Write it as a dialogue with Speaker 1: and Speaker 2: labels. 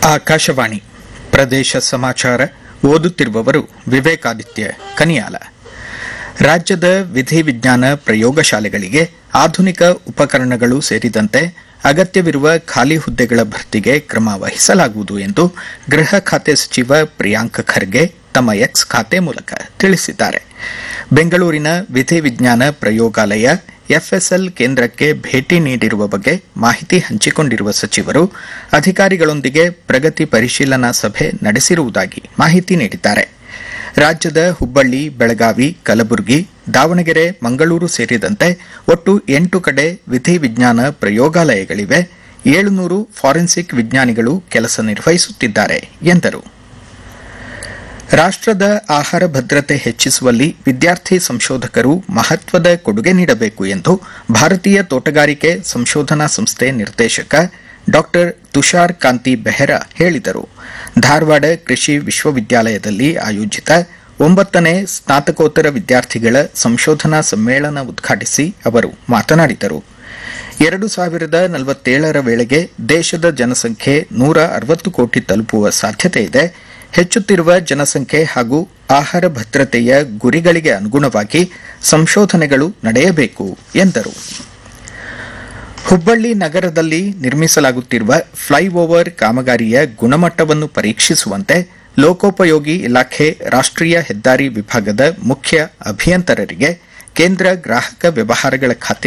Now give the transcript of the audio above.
Speaker 1: ಆಕಾಶವಾಣಿ ಪ್ರದೇಶ ಸಮಾಚಾರ ಓದುತ್ತಿರುವವರು ವಿವೇಕಾದಿತ್ಯ ಕನಿಯಾಲ ರಾಜ್ಯದ ವಿಧಿವಿಜ್ಞಾನ ಪ್ರಯೋಗಶಾಲೆಗಳಿಗೆ ಆಧುನಿಕ ಉಪಕರಣಗಳು ಸೇರಿದಂತೆ ಅಗತ್ಯವಿರುವ ಖಾಲಿ ಹುದ್ದೆಗಳ ಭರ್ತಿಗೆ ಕ್ರಮ ವಹಿಸಲಾಗುವುದು ಎಂದು ಗೃಹ ಖಾತೆ ಸಚಿವ ಪ್ರಿಯಾಂಕ್ ಖರ್ಗೆ ತಮ್ಮ ಎಕ್ಸ್ ಖಾತೆ ಮೂಲಕ ತಿಳಿಸಿದ್ದಾರೆ ಬೆಂಗಳೂರಿನ ವಿಧಿವಿಜ್ಞಾನ ಪ್ರಯೋಗಾಲಯ ಎಫ್ಎಸ್ಎಲ್ ಕೇಂದ್ರಕ್ಕೆ ಭೇಟಿ ನೀಡಿರುವ ಬಗ್ಗೆ ಮಾಹಿತಿ ಹಂಚಿಕೊಂಡಿರುವ ಸಚಿವರು ಅಧಿಕಾರಿಗಳೊಂದಿಗೆ ಪ್ರಗತಿ ಪರಿಶೀಲನಾ ಸಭೆ ನಡೆಸಿರುವುದಾಗಿ ಮಾಹಿತಿ ನೀಡಿದ್ದಾರೆ ರಾಜ್ಯದ ಹುಬ್ಬಳ್ಳಿ ಬೆಳಗಾವಿ ಕಲಬುರಗಿ ದಾವಣಗೆರೆ ಮಂಗಳೂರು ಸೇರಿದಂತೆ ಒಟ್ಟು ಎಂಟು ಕಡೆ ವಿಧಿವಿಜ್ಞಾನ ಪ್ರಯೋಗಾಲಯಗಳಿವೆ ಏಳುನೂರು ಫಾರೆನ್ಸಿಕ್ ವಿಜ್ಞಾನಿಗಳು ಕೆಲಸ ನಿರ್ವಹಿಸುತ್ತಿದ್ದಾರೆ ಎಂದರು ರಾಷ್ಟ್ರದ ಆಹಾರ ಭದ್ರತೆ ಹೆಚ್ಚಿಸುವಲ್ಲಿ ವಿದ್ಯಾರ್ಥಿ ಸಂಶೋಧಕರು ಮಹತ್ವದ ಕೊಡುಗೆ ನೀಡಬೇಕು ಎಂದು ಭಾರತೀಯ ತೋಟಗಾರಿಕೆ ಸಂಶೋಧನಾ ಸಂಸ್ಥೆ ನಿರ್ದೇಶಕ ಡಾ ತುಷಾರ್ ಕಾಂತಿ ಬೆಹ್ರಾ ಹೇಳಿದರು ಧಾರವಾಡ ಕೃಷಿ ವಿಶ್ವವಿದ್ಯಾಲಯದಲ್ಲಿ ಆಯೋಜಿತ ಒಂಬತ್ತನೇ ಸ್ನಾತಕೋತ್ತರ ವಿದ್ಯಾರ್ಥಿಗಳ ಸಂಶೋಧನಾ ಸಮ್ಮೇಳನ ಉದ್ಘಾಟಿಸಿ ಅವರು ಮಾತನಾಡಿದರು ಎರಡು ಸಾವಿರದ ನಲವತ್ತೇಳರ ವೇಳೆಗೆ ದೇಶದ ಜನಸಂಖ್ಯೆ ನೂರ ಅರವತ್ತು ಕೋಟಿ ತಲುಪುವ ಸಾಧ್ಯತೆ ಇದೆ ಹೆಚ್ಚುತ್ತಿರುವ ಜನಸಂಖ್ಯೆ ಹಾಗೂ ಆಹಾರ ಭದ್ರತೆಯ ಗುರಿಗಳಿಗೆ ಅನುಗುಣವಾಗಿ ಸಂಶೋಧನೆಗಳು ನಡೆಯಬೇಕು ಎಂದರು ಹುಬ್ಬಳ್ಳಿ ನಗರದಲ್ಲಿ ನಿರ್ಮಿಸಲಾಗುತ್ತಿರುವ ಫ್ಲೈಓವರ್ ಕಾಮಗಾರಿಯ ಗುಣಮಟ್ಟವನ್ನು ಪರೀಕ್ಷಿಸುವಂತೆ ಲೋಕೋಪಯೋಗಿ ಇಲಾಖೆ ರಾಷ್ಟ್ರೀಯ ಹೆದ್ದಾರಿ ವಿಭಾಗದ ಮುಖ್ಯ ಅಭಿಯಂತರರಿಗೆ ಕೇಂದ್ರ ಗ್ರಾಹಕ ವ್ಯವಹಾರಗಳ ಖಾತೆ